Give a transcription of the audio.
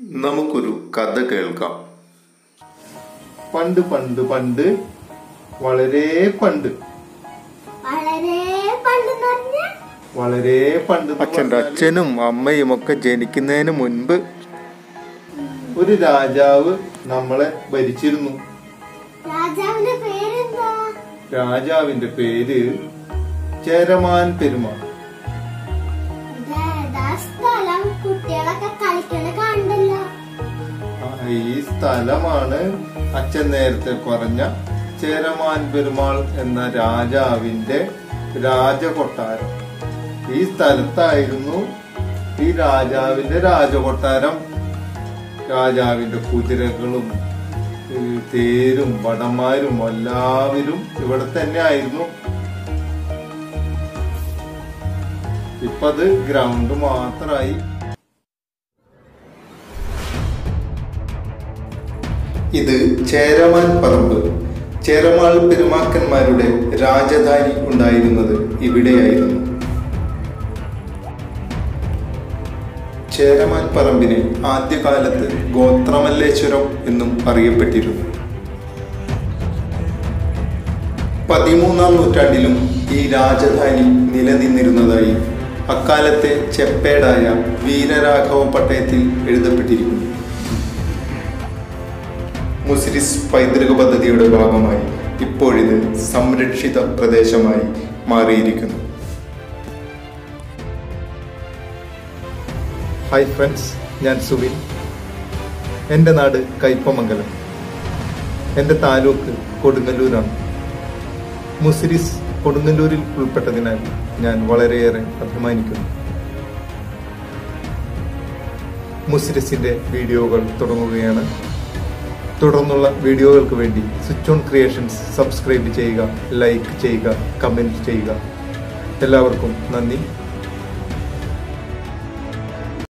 നമുക്കൊരു കഥ കേൾക്കാം പണ്ട് പണ്ട് പണ്ട് വളരെ പണ്ട് വളരെ പണ്ടെന്ന് പറഞ്ഞ വളരെ പണ്ട് എന്ന് അച്ഛൻ്റെ പറഞ്ഞാല് അച്ഛനും അമ്മയും ഒക്കെ ജനിക്കുന്നതിന് മുൻപ് ഒരു രാജാവ് നമ്മളെ ഭരിച്ചിരുന്നു രാജാവിന്റെ പേരെന്താ രാജാവിന്റെ പേര് ചേരമാൻ പെരുമാൾ ഇതേതാ സ്ഥലം കുട്ടികളൊക്കെ കളിക്കണ കണ്ടല്ലോ ആ, ഈ സ്ഥലമാണ് അച്ഛൻ നേരത്തെ പറഞ്ഞ ചേരമാൻ പെരുമാൾ എന്ന രാജാവിന്റെ രാജകൊട്ടാരം ഈ സ്ഥലത്തായിരുന്നു ഈ രാജാവിന്റെ രാജകൊട്ടാരം രാജാവിന്റെ കുതിരകളും ഈ തേരും വടന്മാരും എല്ലാവരും ഇവിടെ തന്നെ ആയിരുന്നു ഇപ്പൊ അത് ഗ്രൗണ്ട് മാത്രമായി ഇത് ചേരമാൻ പറമ്പ് ചേരമാൾ പെരുമാക്കന്മാരുടെ രാജധാനി ഉണ്ടായിരുന്നത് ഇവിടെയായിരുന്നു ചേരമാൻ പറമ്പിന് ആദ്യകാലത്ത് ഗോത്രമല്ലേശ്വരം എന്നും അറിയപ്പെട്ടിരുന്നു പതിമൂന്നാം നൂറ്റാണ്ടിലും ഈ രാജധാനി നിലനിന്നിരുന്നതായി അക്കാലത്തെ ചെപ്പേടായ വീരരാഘവ പട്ടയത്തിൽ എഴുതപ്പെട്ടിരിക്കുന്നു മുസിരിസ് പൈതൃക പദ്ധതിയുടെ ഭാഗമായി ഇപ്പോഴിത് സംരക്ഷിത പ്രദേശമായി മാറിയിരിക്കുന്നു ഹായ് ഫ്രണ്ട്സ് ഞാൻ സുവിൻ എൻ്റെ നാട് കയ്പമംഗലം എൻ്റെ താലൂക്ക് കൊടുങ്ങല്ലൂരാണ് മുസിരിസ് കൊടുങ്ങല്ലൂരിൽ ഉൾപ്പെട്ടതിനാൽ ഞാൻ വളരെയേറെ അഭിമാനിക്കുന്നു മുസിരിസിൻ്റെ വീഡിയോകൾ തുടങ്ങുകയാണ് തുടർന്നുള്ള വീഡിയോകൾക്ക് വേണ്ടി സ്വിച്ച് ഓൺ ക്രിയേഷൻസ് സബ്സ്ക്രൈബ് ചെയ്യുക ലൈക്ക് ചെയ്യുക കമൻറ്റ് ചെയ്യുക എല്ലാവർക്കും നന്ദി